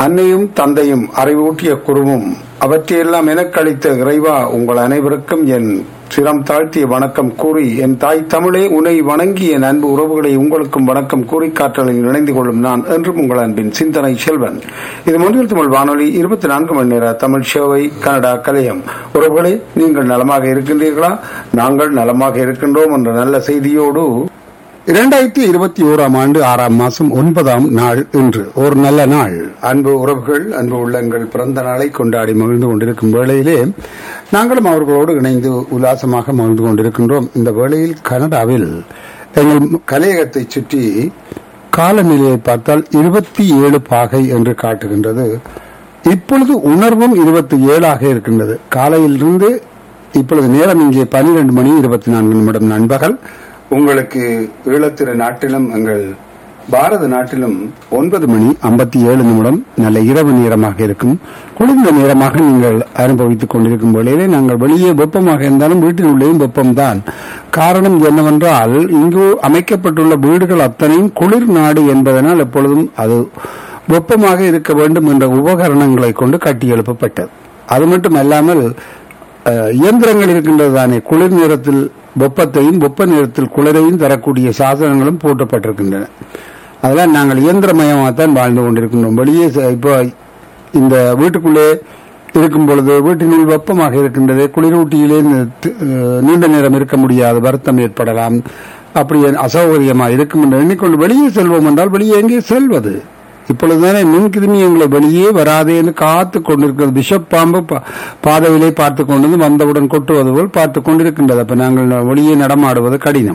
அன்னையும் தந்தையும் அறிவூட்டிய குருவும் அவற்றையெல்லாம் எனக்களித்த இறைவா உங்கள் அனைவருக்கும் என் சிரம் தாழ்த்திய வணக்கம் கூறி என் தாய் தமிழே உன்னை வணங்கி என் அன்பு உறவுகளை உங்களுக்கும் வணக்கம் கூறி காற்றலில் இணைந்து கொள்ளும் நான் என்றும் உங்கள் அன்பின் சிந்தனை செல்வன் இது மொழியில் தமிழ் வானொலி இருபத்தி நான்கு மணி நேர தமிழ் சேவை கனடா கலையம் உறவுகளே நீங்கள் நலமாக இருக்கின்றீர்களா நாங்கள் நலமாக இருக்கின்றோம் என்ற நல்ல செய்தியோடு இரண்டாயிரத்தி இருபத்தி ஓராம் ஆண்டு ஆறாம் மாசம் ஒன்பதாம் நாள் இன்று ஒரு நல்ல நாள் அன்பு உறவுகள் அன்பு உள்ளங்கள் பிறந்த நாளை கொண்டாடி மகிழ்ந்து கொண்டிருக்கும் வேளையிலே நாங்களும் அவர்களோடு இணைந்து உல்லாசமாக மகிழ்ந்து கொண்டிருக்கின்றோம் இந்த வேளையில் கனடாவில் எங்கள் கலையகத்தை சுற்றி காலநிலையை பார்த்தால் இருபத்தி ஏழு பாகை என்று காட்டுகின்றது இப்பொழுது உணர்வும் இருபத்தி ஏழாக இருக்கின்றது காலையிலிருந்து இப்பொழுது நேரம் இங்கே பனிரெண்டு மணி இருபத்தி நான்கு நிமிடம் நண்பகல் உங்களுக்கு ஈழத்திர நாட்டிலும் எங்கள் பாரத நாட்டிலும் ஒன்பது மணி ஐம்பத்தி ஏழு நிமிடம் நல்ல இரவு நேரமாக இருக்கும் குளிர்ந்த நேரமாக நீங்கள் அனுபவித்துக் கொண்டிருக்கும் வேளையிலே நாங்கள் வெளியே வெப்பமாக இருந்தாலும் வீட்டில் உள்ளேயும் வெப்பம்தான் காரணம் என்னவென்றால் இங்கு அமைக்கப்பட்டுள்ள வீடுகள் அத்தனையும் குளிர் நாடு என்பதனால் எப்பொழுதும் அது வெப்பமாக இருக்க வேண்டும் என்ற உபகரணங்களை கொண்டு கட்டி எழுப்பப்பட்டது அது மட்டும் அல்லாமல் இயந்திரங்கள் இருக்கின்றது தானே குளிர் நேரத்தில் வெப்பத்தையும் வெப்ப நேரத்தில் குளிரையும் தரக்கூடிய சாதனங்களும் போட்டப்பட்டிருக்கின்றன அதெல்லாம் நாங்கள் இயந்திரமயமாகத்தான் வாழ்ந்து கொண்டிருக்கின்றோம் வெளியே இப்போ இந்த வீட்டுக்குள்ளே இருக்கும் பொழுது வீட்டினுள் வெப்பமாக இருக்கின்றது குளிரூட்டியிலே நீண்ட நேரம் இருக்க முடியாது வருத்தம் ஏற்படலாம் அப்படி அசௌகரியமாக இருக்கும் என்று எண்ணிக்கொண்டு வெளியே செல்வோம் என்றால் வெளியே எங்கே செல்வது இப்பொழுதுதானே மின்கிருமி எங்களை வெளியே வராதேன்னு காத்து கொண்டிருக்கிறது பிஷப் பாம்பு பாதையிலே பார்த்து கொண்டு வந்தவுடன் கொட்டுவது போல் பார்த்து கொண்டிருக்கின்றது அப்ப நாங்கள் வெளியே நடமாடுவது கடினம்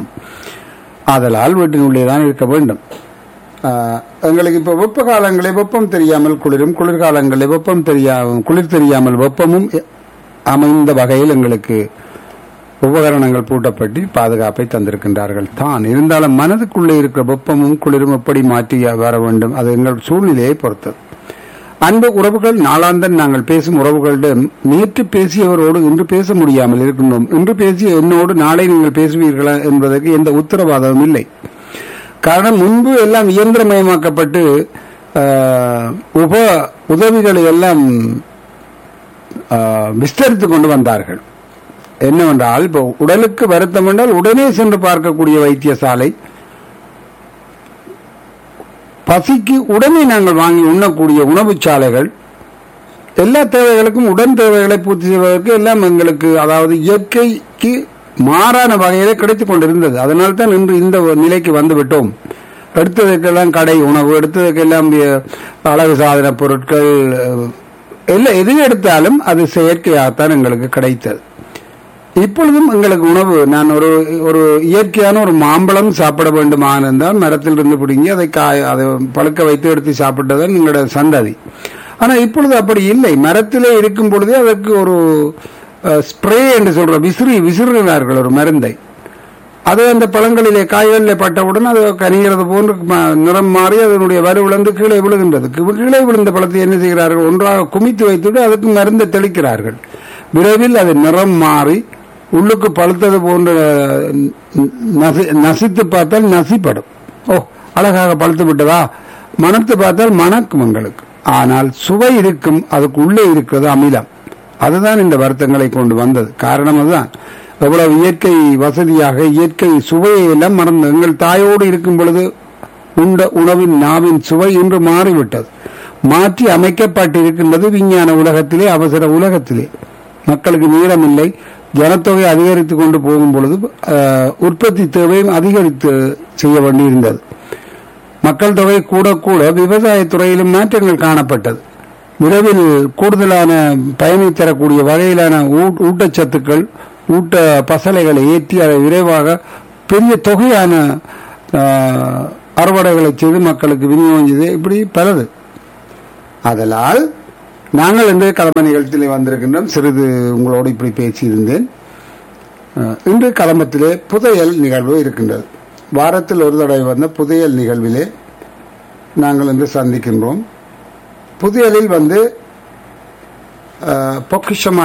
ஆதலால் வீட்டினுள்ளே தான் இருக்க வேண்டும் எங்களுக்கு இப்ப வெப்ப காலங்களே வெப்பம் தெரியாமல் குளிரும் குளிர்காலங்களே வெப்பம் தெரியாமல் குளிர் தெரியாமல் வெப்பமும் அமைந்த வகையில் எங்களுக்கு உபகரணங்கள் பூட்டப்பட்டு பாதுகாப்பை தந்திருக்கின்றார்கள் தான் இருந்தாலும் மனதுக்குள்ளே இருக்கிற வெப்பமும் குளிரும் எப்படி மாற்றி வர வேண்டும் அது எங்கள் சூழ்நிலையை பொறுத்தது அன்பு உறவுகள் நாளாந்தன் நாங்கள் பேசும் உறவுகளிடம் நேற்று பேசியவரோடு இன்று பேச முடியாமல் இருக்கின்றோம் இன்று பேசிய என்னோடு நாளை நீங்கள் பேசுவீர்களா என்பதற்கு எந்த உத்தரவாதமும் இல்லை காரணம் முன்பு எல்லாம் இயந்திரமயமாக்கப்பட்டு உப உதவிகளை எல்லாம் விஸ்தரித்துக் கொண்டு வந்தார்கள் என்னவென்றால் இப்போ உடலுக்கு வருத்தம் என்றால் உடனே சென்று பார்க்கக்கூடிய வைத்தியசாலை பசிக்கு உடனே நாங்கள் வாங்கி உண்ணக்கூடிய உணவு சாலைகள் எல்லா தேவைகளுக்கும் உடன் தேவைகளை பூர்த்தி செய்வதற்கு எல்லாம் எங்களுக்கு அதாவது இயற்கைக்கு மாறான வகையிலே கிடைத்துக் கொண்டிருந்தது அதனால் தான் இன்று இந்த நிலைக்கு வந்து விட்டோம் எடுத்ததுக்கெல்லாம் கடை உணவு எடுத்ததுக்கெல்லாம் அழகு சாதன பொருட்கள் எல்லாம் எது எடுத்தாலும் அது செயற்கையாகத்தான் எங்களுக்கு கிடைத்தது இப்பொழுதும் எங்களுக்கு உணவு நான் ஒரு ஒரு இயற்கையான ஒரு மாம்பழம் சாப்பிட வேண்டுமானால் மரத்தில் இருந்து பிடுங்கி அதை காய அதை பழுக்க வைத்து எடுத்து சாப்பிட்டதான் எங்களோட சந்ததி ஆனா இப்பொழுது அப்படி இல்லை மரத்திலே இருக்கும் பொழுதே அதற்கு ஒரு ஸ்ப்ரே என்று சொல்ற விசிறி விசிறுகிறார்கள் ஒரு மருந்தை அது அந்த பழங்களிலே காய்களிலே பட்டவுடன் அது கனிகிறது போன்று நிறம் மாறி அதனுடைய வரு விழுந்து கீழே விழுகின்றது கீழே விழுந்த பழத்தை என்ன செய்கிறார்கள் ஒன்றாக குமித்து வைத்துவிட்டு அதுக்கு மருந்தை தெளிக்கிறார்கள் விரைவில் அது நிறம் மாறி உள்ளுக்கு பழுத்தது போன்று நசித்து பார்த்தால் நசிப்படும் ஓ அழகாக பழுத்து விட்டதா மணத்து பார்த்தால் மணக்கும் உங்களுக்கு ஆனால் சுவை இருக்கும் அதுக்கு உள்ளே இருக்கிறது அமிலம் அதுதான் இந்த வருத்தங்களை கொண்டு வந்தது காரணம் அதுதான் எவ்வளவு இயற்கை வசதியாக இயற்கை சுவையை எல்லாம் மறந்து எங்கள் தாயோடு இருக்கும் பொழுது உண்ட உணவின் நாவின் சுவை இன்று மாறிவிட்டது மாற்றி அமைக்கப்பட்டிருக்கின்றது விஞ்ஞான உலகத்திலே அவசர உலகத்திலே மக்களுக்கு நேரம் இல்லை ஜனத்தொகை அதிகரித்து கொண்டு போகும் பொழுது உற்பத்தி தேவையும் அதிகரித்து செய்ய வேண்டியிருந்தது மக்கள் தொகை கூட கூட விவசாயத்துறையிலும் மாற்றங்கள் காணப்பட்டது விரைவில் கூடுதலான பயனை தரக்கூடிய வகையிலான ஊட்டச்சத்துக்கள் ஊட்ட பசலைகளை ஏற்றி அதை விரைவாக பெரிய தொகையான அறுவடைகளை செய்து மக்களுக்கு விநியோகம் செய்து இப்படி பலது அதனால் நாங்கள் இன்று கடமை நிகழ்ச்சியில் வந்திருக்கின்றோம் சிறிது உங்களோடு இப்படி பேசியிருந்தேன் இன்று கலம்பத்திலே புதையல் நிகழ்வு இருக்கின்றது வாரத்தில் ஒரு தடவை வந்த புதையல் நிகழ்விலே நாங்கள் இன்று சந்திக்கின்றோம் புதையலில் வந்து பொக்கிஷமா